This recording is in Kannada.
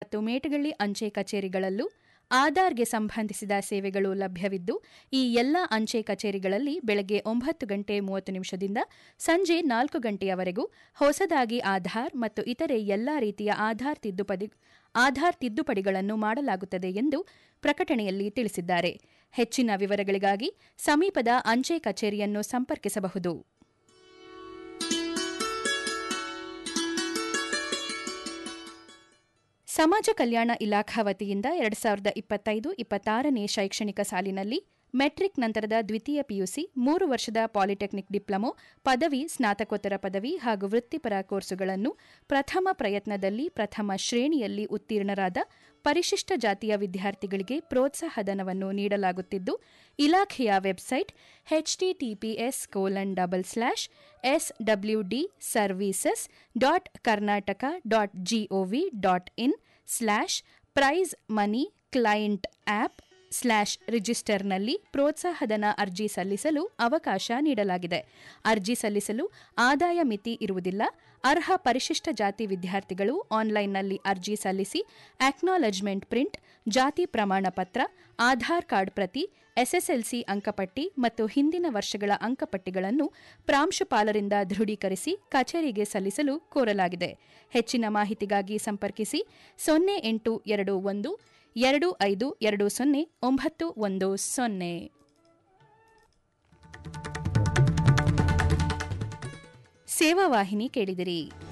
ಮತ್ತು ಮೇಟಗಳ್ಳಿ ಅಂಚೆ ಕಚೇರಿಗಳಲ್ಲೂ ಆಧಾರ್ಗೆ ಸಂಬಂಧಿಸಿದ ಸೇವೆಗಳು ಲಭ್ಯವಿದ್ದು ಈ ಎಲ್ಲ ಅಂಚೆ ಕಚೇರಿಗಳಲ್ಲಿ ಬೆಳಗ್ಗೆ ಒಂಬತ್ತು ಗಂಟೆ ಮೂವತ್ತು ನಿಮಿಷದಿಂದ ಸಂಜೆ ನಾಲ್ಕು ಗಂಟೆಯವರೆಗೂ ಹೊಸದಾಗಿ ಆಧಾರ್ ಮತ್ತು ಇತರೆ ಎಲ್ಲಾ ರೀತಿಯ ಆಧಾರ್ ತಿದ್ದುಪಡಿ ಆಧಾರ್ ತಿದ್ದುಪಡಿಗಳನ್ನು ಮಾಡಲಾಗುತ್ತದೆ ಎಂದು ಪ್ರಕಟಣೆಯಲ್ಲಿ ತಿಳಿಸಿದ್ದಾರೆ ಹೆಚ್ಚಿನ ವಿವರಗಳಿಗಾಗಿ ಸಮೀಪದ ಅಂಚೆ ಕಚೇರಿಯನ್ನು ಸಂಪರ್ಕಿಸಬಹುದು ಸಮಾಜ ಕಲ್ಯಾಣ ಇಲಾಖಾ ವತಿಯಿಂದ ಎರಡು ಸಾವಿರದ ಇಪ್ಪತ್ತೈದು ಇಪ್ಪತ್ತಾರನೇ ಶೈಕ್ಷಣಿಕ ಸಾಲಿನಲ್ಲಿ ಮೆಟ್ರಿಕ್ ನಂತರದ ದ್ವಿತೀಯ ಪಿಯುಸಿ ಮೂರು ವರ್ಷದ ಪಾಲಿಟೆಕ್ನಿಕ್ ಡಿಪ್ಲೊಮೊ ಪದವಿ ಸ್ನಾತಕೋತ್ತರ ಪದವಿ ಹಾಗೂ ವೃತ್ತಿಪರ ಕೋರ್ಸುಗಳನ್ನು ಪ್ರಥಮ ಪ್ರಯತ್ನದಲ್ಲಿ ಪ್ರಥಮ ಶ್ರೇಣಿಯಲ್ಲಿ ಉತ್ತೀರ್ಣರಾದ ಪರಿಶಿಷ್ಟ ಜಾತಿಯ ವಿದ್ಯಾರ್ಥಿಗಳಿಗೆ ಪ್ರೋತ್ಸಾಹಧನವನ್ನು ನೀಡಲಾಗುತ್ತಿದ್ದು ಇಲಾಖೆಯ website H T T P S colon double slash S W D services dot Karnataka dot G O V dot in slash prize money client app slash ರಿಜಿಸ್ಟರ್ನಲ್ಲಿ ಪ್ರೋತ್ಸಾಹಧನ ಅರ್ಜಿ ಸಲ್ಲಿಸಲು ಅವಕಾಶ ನೀಡಲಾಗಿದೆ ಅರ್ಜಿ ಸಲ್ಲಿಸಲು ಆದಾಯ ಮಿತಿ ಇರುವುದಿಲ್ಲ ಅರ್ಹ ಪರಿಶಿಷ್ಟ ಜಾತಿ ವಿದ್ಯಾರ್ಥಿಗಳು ಆನ್ಲೈನ್ನಲ್ಲಿ ಅರ್ಜಿ ಸಲ್ಲಿಸಿ ಅಕ್ನಾಲೆಜ್ಮೆಂಟ್ ಪ್ರಿಂಟ್ ಜಾತಿ ಪ್ರಮಾಣ ಪತ್ರ ಆಧಾರ್ ಕಾರ್ಡ್ ಪ್ರತಿ ಎಸ್ಎಸ್ಎಲ್ಸಿ ಅಂಕಪಟ್ಟಿ ಮತ್ತು ಹಿಂದಿನ ವರ್ಷಗಳ ಅಂಕಪಟ್ಟಿಗಳನ್ನು ಪ್ರಾಂಶುಪಾಲರಿಂದ ದೃಢೀಕರಿಸಿ ಕಚೇರಿಗೆ ಸಲ್ಲಿಸಲು ಕೋರಲಾಗಿದೆ ಹೆಚ್ಚಿನ ಮಾಹಿತಿಗಾಗಿ ಸಂಪರ್ಕಿಸಿ ಸೊನ್ನೆ ಎಂಟು ಎರಡು ಒಂದು ಎರಡು ಐದು ಎರಡು ಸೊನ್ನೆ ಒಂಬತ್ತು ಒಂದು ಸೊನ್ನೆ ಸೇವಾವಾಹಿನಿ ಕೇಳಿದಿರಿ